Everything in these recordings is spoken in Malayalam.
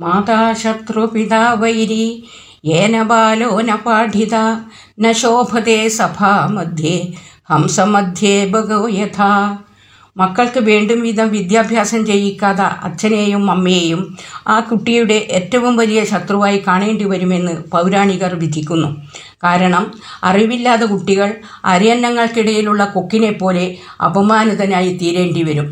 മാതാശത്രു പിതാവൈരി ഏന ബാലോ ന പാഠിത ന ശോഭതേ സഭാമധ്യേ ഹംസമധ്യേ ഭഗോ യഥാ മക്കൾക്ക് വേണ്ടും വിധം വിദ്യാഭ്യാസം ചെയ്യിക്കാതെ അച്ഛനെയും അമ്മയെയും ആ കുട്ടിയുടെ ഏറ്റവും വലിയ ശത്രുവായി കാണേണ്ടി വരുമെന്ന് പൗരാണികർ വിധിക്കുന്നു കാരണം അറിവില്ലാത്ത കുട്ടികൾ അരയന്നങ്ങൾക്കിടയിലുള്ള കൊക്കിനെ പോലെ അപമാനിതനായി തീരേണ്ടി വരും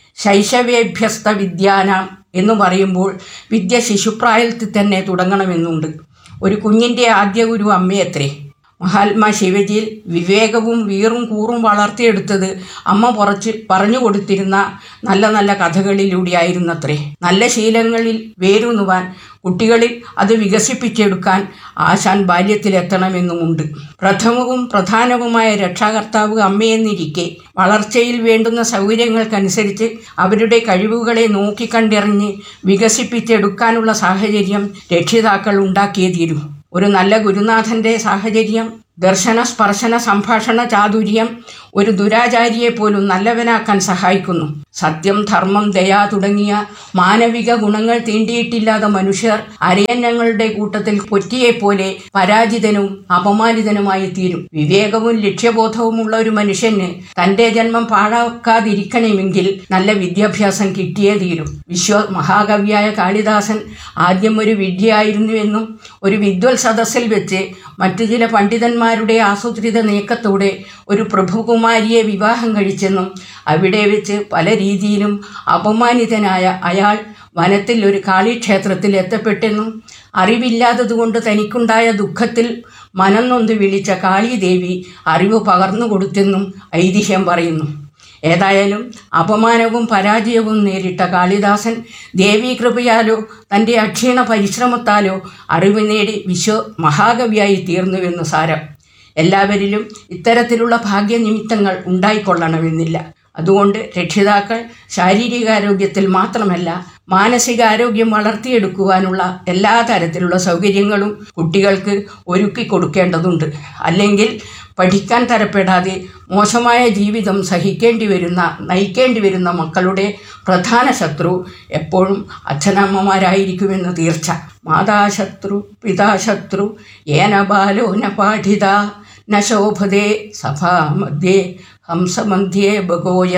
ശൈശവേഭ്യസ്ത വിദ്യാനാം എന്ന് പറയുമ്പോൾ വിദ്യ ശിശുപ്രായത്തിൽ തന്നെ തുടങ്ങണമെന്നുണ്ട് ഒരു കുഞ്ഞിൻ്റെ ആദ്യ ഗുരു അമ്മയത്രേ മഹാത്മാ ശിവജിയിൽ വിവേകവും വീറും കൂറും വളർത്തിയെടുത്തത് അമ്മ പുറച്ച് പറഞ്ഞു കൊടുത്തിരുന്ന നല്ല നല്ല കഥകളിലൂടെയായിരുന്നത്രേ നല്ല ശീലങ്ങളിൽ വേരൂന്നുവാൻ കുട്ടികളിൽ അത് വികസിപ്പിച്ചെടുക്കാൻ ആശാൻ ബാല്യത്തിലെത്തണമെന്നുമുണ്ട് പ്രഥമവും പ്രധാനവുമായ രക്ഷാകർത്താവ് അമ്മയെന്നിരിക്കെ വളർച്ചയിൽ വേണ്ടുന്ന സൗകര്യങ്ങൾക്കനുസരിച്ച് അവരുടെ കഴിവുകളെ നോക്കിക്കണ്ടിറിഞ്ഞ് വികസിപ്പിച്ചെടുക്കാനുള്ള സാഹചര്യം രക്ഷിതാക്കൾ ഉണ്ടാക്കിയേ തീരൂ ഒരു നല്ല ഗുരുനാഥന്റെ സാഹചര്യം ദർശന സ്പർശന സംഭാഷണ ചാതുര്യം ഒരു ദുരാചാരിയെ പോലും നല്ലവനാക്കാൻ സഹായിക്കുന്നു സത്യം ധർമ്മം ദയ തുടങ്ങിയ മാനവിക ഗുണങ്ങൾ തീണ്ടിയിട്ടില്ലാത്ത മനുഷ്യർ അരയന്നങ്ങളുടെ കൂട്ടത്തിൽ പൊറ്റിയെപ്പോലെ പരാജിതനും അപമാനിതനുമായി തീരും വിവേകവും ലക്ഷ്യബോധവുമുള്ള ഒരു മനുഷ്യന് തന്റെ ജന്മം പാഴാക്കാതിരിക്കണമെങ്കിൽ നല്ല വിദ്യാഭ്യാസം കിട്ടിയേ തീരും വിശ്വ മഹാകവിയായ കാളിദാസൻ ആദ്യം ഒരു വിദ്യയായിരുന്നുവെന്നും ഒരു വിദ്വൽ സദസ്സിൽ വെച്ച് മറ്റു ചില പണ്ഡിതന്മാരുടെ ആസൂത്രിത നീക്കത്തോടെ ഒരു പ്രഭുകുമാരിയെ വിവാഹം കഴിച്ചെന്നും അവിടെ വെച്ച് പല രീതിയിലും അപമാനിതനായ അയാൾ വനത്തിൽ ഒരു കാളിക്ഷേത്രത്തിൽ എത്തപ്പെട്ടെന്നും അറിവില്ലാത്തതുകൊണ്ട് തനിക്കുണ്ടായ ദുഃഖത്തിൽ മനം നൊന്ത് വിളിച്ച കാളീദേവി അറിവ് പകർന്നു കൊടുത്തെന്നും ഐതിഹ്യം പറയുന്നു ഏതായാലും അപമാനവും പരാജയവും നേരിട്ട കാളിദാസൻ ദേവീകൃപയാലോ തൻ്റെ അക്ഷീണ പരിശ്രമത്താലോ അറിവ് നേടി വിശ്വ മഹാകവിയായി തീർന്നുവെന്ന് സാരം എല്ലാവരിലും ഇത്തരത്തിലുള്ള ഭാഗ്യനിമിത്തങ്ങൾ ഉണ്ടായിക്കൊള്ളണമെന്നില്ല അതുകൊണ്ട് രക്ഷിതാക്കൾ ശാരീരികാരോഗ്യത്തിൽ മാത്രമല്ല മാനസികാരോഗ്യം വളർത്തിയെടുക്കുവാനുള്ള എല്ലാ തരത്തിലുള്ള സൗകര്യങ്ങളും കുട്ടികൾക്ക് ഒരുക്കി കൊടുക്കേണ്ടതുണ്ട് അല്ലെങ്കിൽ പഠിക്കാൻ തരപ്പെടാതെ മോശമായ ജീവിതം സഹിക്കേണ്ടി വരുന്ന നയിക്കേണ്ടി വരുന്ന മക്കളുടെ പ്രധാന ശത്രു എപ്പോഴും അച്ഛനമ്മമാരായിരിക്കുമെന്ന് തീർച്ച മാതാശത്രു പിതാശത്രു ഏന ബാലോ ന പാഠിത ന ശോഭതേ സഭാമധ്യേ ഹംസമധ്യേ ഭഗോയ